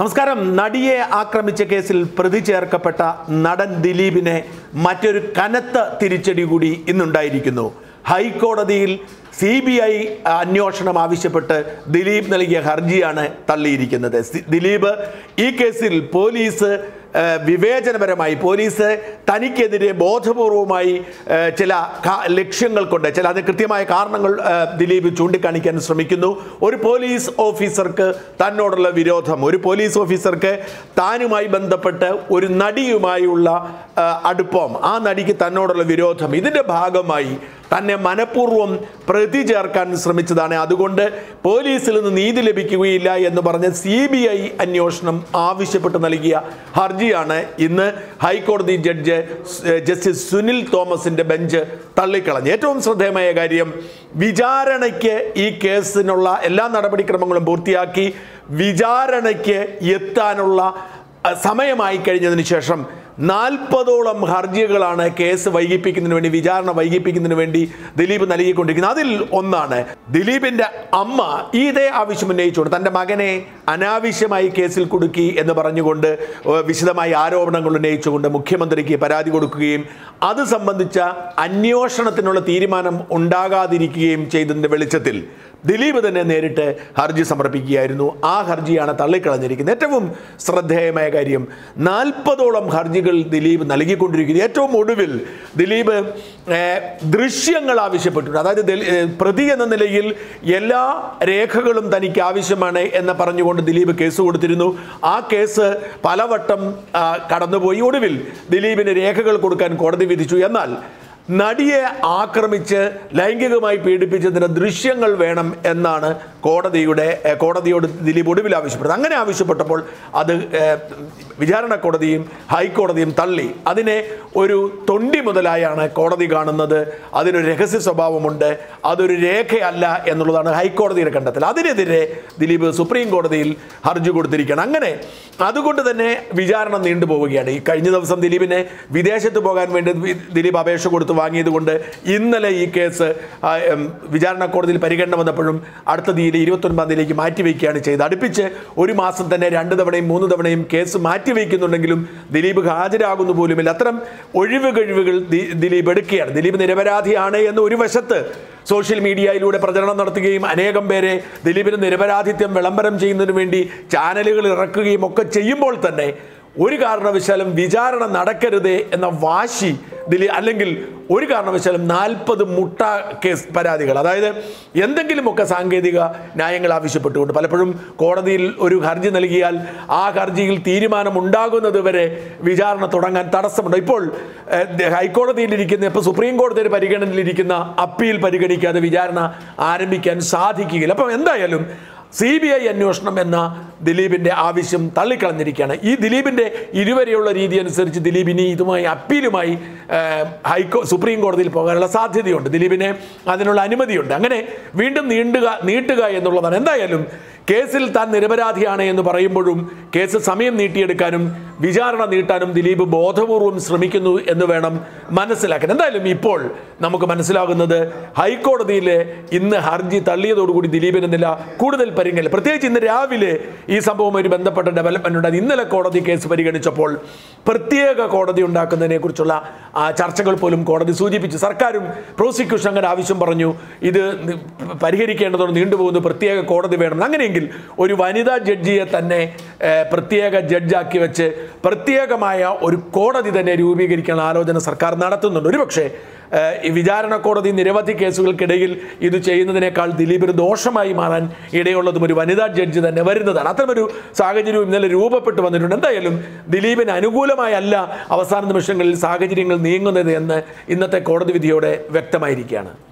നമസ്കാരം നടിയെ ആക്രമിച്ച കേസിൽ പ്രതി ചേർക്കപ്പെട്ട നടൻ ദിലീപിനെ മറ്റൊരു കനത്ത തിരിച്ചടി കൂടി ഇന്നുണ്ടായിരിക്കുന്നു ഹൈക്കോടതിയിൽ സി ബി ഐ അന്വേഷണം ആവശ്യപ്പെട്ട് ദിലീപ് നൽകിയ ഹർജിയാണ് തള്ളിയിരിക്കുന്നത് സി- ദിലീപ് ഈ കേസിൽ പോലീസ് ആ, വിവേചനപരമായി പോലീസ് തനിക്കെതിരെ ബോധപൂർവമായി ആ, ചില കാ- ലക്ഷ്യങ്ങൾ കൊണ്ട് ചില അത് കൃത്യമായ കാരണങ്ങൾ ആ, ദിലീപ് ചൂണ്ടിക്കാണിക്കാൻ ശ്രമിക്കുന്നു ഒരു പോലീസ് ഓഫീസർക്ക് തന്നോടുള്ള വിരോധം ഒരു പോലീസ് ഓഫീസർക്ക് താനുമായി ബന്ധപ്പെട്ട് ഒരു നടിയുമായുള്ള ആ, അടുപ്പം ആ നടിക്ക് തന്നോടുള്ള വിരോധം ഇതിൻ്റെ ഭാഗമായി തന്നെ മനഃപൂർവ്വം പ്രതി ചേർക്കാൻ ശ്രമിച്ചതാണ് അതുകൊണ്ട് പോലീസിൽ നിന്ന് നീതി ലഭിക്കുകയില്ല എന്ന് പറഞ്ഞ് സി ബി ഐ അന്വേഷണം ആവശ്യപ്പെട്ട് നൽകിയ ഹർജിയാണ് ഇന്ന് ഹൈക്കോടതി ജഡ്ജ് സ്- ജസ്റ്റിസ് സുനിൽ തോമസിന്റെ ബെഞ്ച് തള്ളിക്കളഞ്ഞു ഏറ്റവും ശ്രദ്ധേയമായ കാര്യം വിചാരണയ്ക്ക് ഈ കേസിനുള്ള എല്ലാ നടപടിക്രമങ്ങളും പൂർത്തിയാക്കി വിചാരണയ്ക്ക് എത്താനുള്ള അഹ്, സമയമായി കഴിഞ്ഞതിന് ശേഷം നാൽപ്പതോളം ഹർജികളാണ് കേസ് വൈകിപ്പിക്കുന്നതിന് വേണ്ടി വിചാരണ വൈകിപ്പിക്കുന്നതിന് വേണ്ടി ദിലീപ് നൽകിക്കൊണ്ടിരിക്കുന്നത് അതിൽ ഒന്നാണ് ദിലീപിന്റെ അമ്മ ഈ ഇതേ ആവശ്യം ഉന്നയിച്ചുകൊണ്ട് തൻ്റെ മകനെ അനാവശ്യമായി കേസിൽ കുടുക്കി എന്ന് പറഞ്ഞുകൊണ്ട് ഏഹ്, വിശദമായി ആരോപണങ്ങൾ ഉന്നയിച്ചുകൊണ്ട് മുഖ്യമന്ത്രിക്ക് പരാതി കൊടുക്കുകയും അത് സംബന്ധിച്ച അന്വേഷണത്തിനുള്ള തീരുമാനം ഉണ്ടാകാതിരിക്കുകയും ചെയ്തതിൻ്റെ വെളിച്ചത്തിൽ ദിലീപ് തന്നെ നേരിട്ട് ഹർജി സമർപ്പിക്കുകയായിരുന്നു ആ ഹർജിയാണ് തള്ളിക്കളഞ്ഞിരിക്കുന്നത് ഏറ്റവും ശ്രദ്ധേയമായ കാര്യം നാൽപ്പതോളം ഹർജികൾ ദിലീപ് നൽകിക്കൊണ്ടിരിക്കുന്നു ഏറ്റവും ഒടുവിൽ ദിലീപ് ഏഹ്, ദൃശ്യങ്ങൾ ആവശ്യപ്പെട്ടിട്ടുണ്ട് അതായത് ദിൽ- ഏഹ്, പ്രതി എന്ന നിലയിൽ എല്ലാ രേഖകളും തനിക്ക് ആവശ്യമാണ് എന്ന് പറഞ്ഞുകൊണ്ട് ദിലീപ് കേസ് കൊടുത്തിരുന്നു ആ കേസ് പലവട്ടം ആ, കടന്നുപോയി ഒടുവിൽ ദിലീപിന് രേഖകൾ കൊടുക്കാൻ കോടതി വിധിച്ചു എന്നാൽ നടിയെ ആക്രമിച്ച് ലൈംഗികമായി പീഡിപ്പിച്ചതിന് ദൃശ്യങ്ങൾ വേണം എന്നാണ് കോടതിയുടെ ഏഹ്, കോടതിയോട് ദിലീപ് ഒടുവിൽ ആവശ്യപ്പെട്ടത് അങ്ങനെ ആവശ്യപ്പെട്ടപ്പോൾ അത് ഏഹ്, വിചാരണ കോടതിയും ഹൈക്കോടതിയും തള്ളി അതിനെ ഒരു തൊണ്ടി മുതലായാണ് കോടതി കാണുന്നത് അതിനൊരു രഹസ്യ സ്വഭാവമുണ്ട് അതൊരു രേഖയല്ല എന്നുള്ളതാണ് ഹൈക്കോടതിയുടെ കണ്ടെത്തൽ അതിനെതിരെ ദിലീപ് സുപ്രീം കോടതിയിൽ ഹർജി കൊടുത്തിരിക്കുകയാണ് അങ്ങനെ അതുകൊണ്ട് തന്നെ വിചാരണ നീണ്ടുപോവുകയാണ് ഈ കഴിഞ്ഞ ദിവസം ദിലീപിനെ വിദേശത്ത് പോകാൻ വേണ്ടി വി- ദിലീപ് അപേക്ഷ കൊടുത്ത് വാങ്ങിയത് കൊണ്ട് ഇന്നലെ ഈ കേസ് ആ, ഉം, വിചാരണ കോടതിയിൽ പരിഗണന വന്നപ്പോഴും അടുത്ത തീയതി ഇരുപത്തൊൻപതാം തീയതിയിലേക്ക് മാറ്റിവെക്കുകയാണ് ചെയ്തത് അടുപ്പിച്ച് ഒരു മാസം തന്നെ രണ്ട് തവണയും മൂന്ന് തവണയും കേസ് മാറ്റിവെക്കുന്നുണ്ടെങ്കിലും ദിലീപ് ഹാജരാകുന്നു പോലുമില്ല അത്തരം ഒഴിവ് കഴിവുകൾ ദി- ദിലീപ് എടുക്കുകയാണ് ദിലീപ് നിരപരാധിയാണ് എന്ന് ഒരു വശത്ത് സോഷ്യൽ മീഡിയയിലൂടെ പ്രചരണം നടത്തുകയും അനേകം പേരെ ദിലീപിന് നിരപരാധിത്യം വിളംബരം ചെയ്യുന്നതിന് വേണ്ടി ചാനലുകൾ ഇറക്കുകയും ഒക്കെ ചെയ്യുമ്പോൾ തന്നെ ഒരു കാരണവശാലും വിചാരണ നടക്കരുതേ എന്ന വാശി ദിലീ അല്ലെങ്കിൽ ഒരു കാരണവശാലും നാൽപ്പത് മുട്ട കേസ് പരാതികൾ അതായത് എന്തെങ്കിലുമൊക്കെ സാങ്കേതിക ന്യായങ്ങൾ ആവശ്യപ്പെട്ടുകൊണ്ട് പലപ്പോഴും കോടതിയിൽ ഒരു ഹർജി നൽകിയാൽ ആ ഹർജിയിൽ തീരുമാനം ഉണ്ടാകുന്നത് വരെ വിചാരണ തുടങ്ങാൻ തടസ്സമുണ്ട് ഇപ്പോൾ ഏഹ്, ഹൈക്കോടതിയിലിരിക്കുന്ന ഇപ്പോൾ സുപ്രീം കോടതിയുടെ പരിഗണനയിലിരിക്കുന്ന അപ്പീൽ പരിഗണിക്കാതെ വിചാരണ ആരംഭിക്കാൻ സാധിക്കുകയില്ല അപ്പം എന്തായാലും സി ബി ഐ അന്വേഷണം എന്ന ദിലീപിന്റെ ആവശ്യം തള്ളിക്കളഞ്ഞിരിക്കുകയാണ് ഈ ദിലീപിന്റെ ഇരുവരെയുള്ള രീതി അനുസരിച്ച് ദിലീപ് ഇനി ഇതുമായി അപ്പീലുമായി ഏഹ്, ഹൈക്കോ സുപ്രീം കോടതിയിൽ പോകാനുള്ള സാധ്യതയുണ്ട് ദിലീപിന് അതിനുള്ള അനുമതിയുണ്ട് അങ്ങനെ വീണ്ടും നീണ്ടുക നീട്ടുക എന്നുള്ളതാണ് എന്തായാലും കേസിൽ താൻ നിരപരാധിയാണ് എന്ന് പറയുമ്പോഴും കേസ് സമയം നീട്ടിയെടുക്കാനും വിചാരണ നീട്ടാനും ദിലീപ് ബോധപൂർവം ശ്രമിക്കുന്നു എന്ന് വേണം മനസ്സിലാക്കാൻ എന്തായാലും ഇപ്പോൾ നമുക്ക് മനസ്സിലാകുന്നത് ഹൈക്കോടതിയിലെ ഇന്ന് ഹർജി തള്ളിയതോടുകൂടി ദിലീപിന് നില കൂടുതൽ പരിങ്ങൽ പ്രത്യേകിച്ച് ഇന്ന് രാവിലെ ഈ സംഭവവുമായി ബന്ധപ്പെട്ട ഡെവലപ്മെന്റ് ഉണ്ടായി ഇന്നലെ കോടതി കേസ് പരിഗണിച്ചപ്പോൾ പ്രത്യേക കോടതി ഉണ്ടാക്കുന്നതിനെ കുറിച്ചുള്ള ആ ചർച്ചകൾ പോലും കോടതി സൂചിപ്പിച്ചു സർക്കാരും പ്രോസിക്യൂഷൻ അങ്ങനെ ആവശ്യം പറഞ്ഞു ഇത് നി- പരിഹരിക്കേണ്ടതോട് നീണ്ടുപോകുന്ന പ്രത്യേക കോടതി വേണം അങ്ങനെയെങ്കിൽ ഒരു വനിതാ ജഡ്ജിയെ തന്നെ ഏഹ്, പ്രത്യേക ജഡ്ജാക്കി വെച്ച് പ്രത്യേകമായ ഒരു കോടതി തന്നെ രൂപീകരിക്കാനുള്ള ആലോചന സർക്കാർ നടത്തുന്നുണ്ട് ഒരുപക്ഷെ ഏഹ്, ഈ വിചാരണ കോടതി നിരവധി കേസുകൾക്കിടയിൽ ഇത് ചെയ്യുന്നതിനേക്കാൾ ദിലീപിന് ദോഷമായി മാറാൻ ഇടയുള്ളതും ഒരു വനിതാ ജഡ്ജി തന്നെ വരുന്നതാണ് അത്തരമൊരു സാഹചര്യം ഇന്നലെ രൂപപ്പെട്ടു വന്നിട്ടുണ്ട് എന്തായാലും ദിലീപിന് അനുകൂലമായല്ല അവസാന നിമിഷങ്ങളിൽ സാഹചര്യങ്ങൾ നീങ്ങുന്നത് എന്ന് ഇന്നത്തെ കോടതി വിധിയോടെ വ്യക്തമായിരിക്കുകയാണ്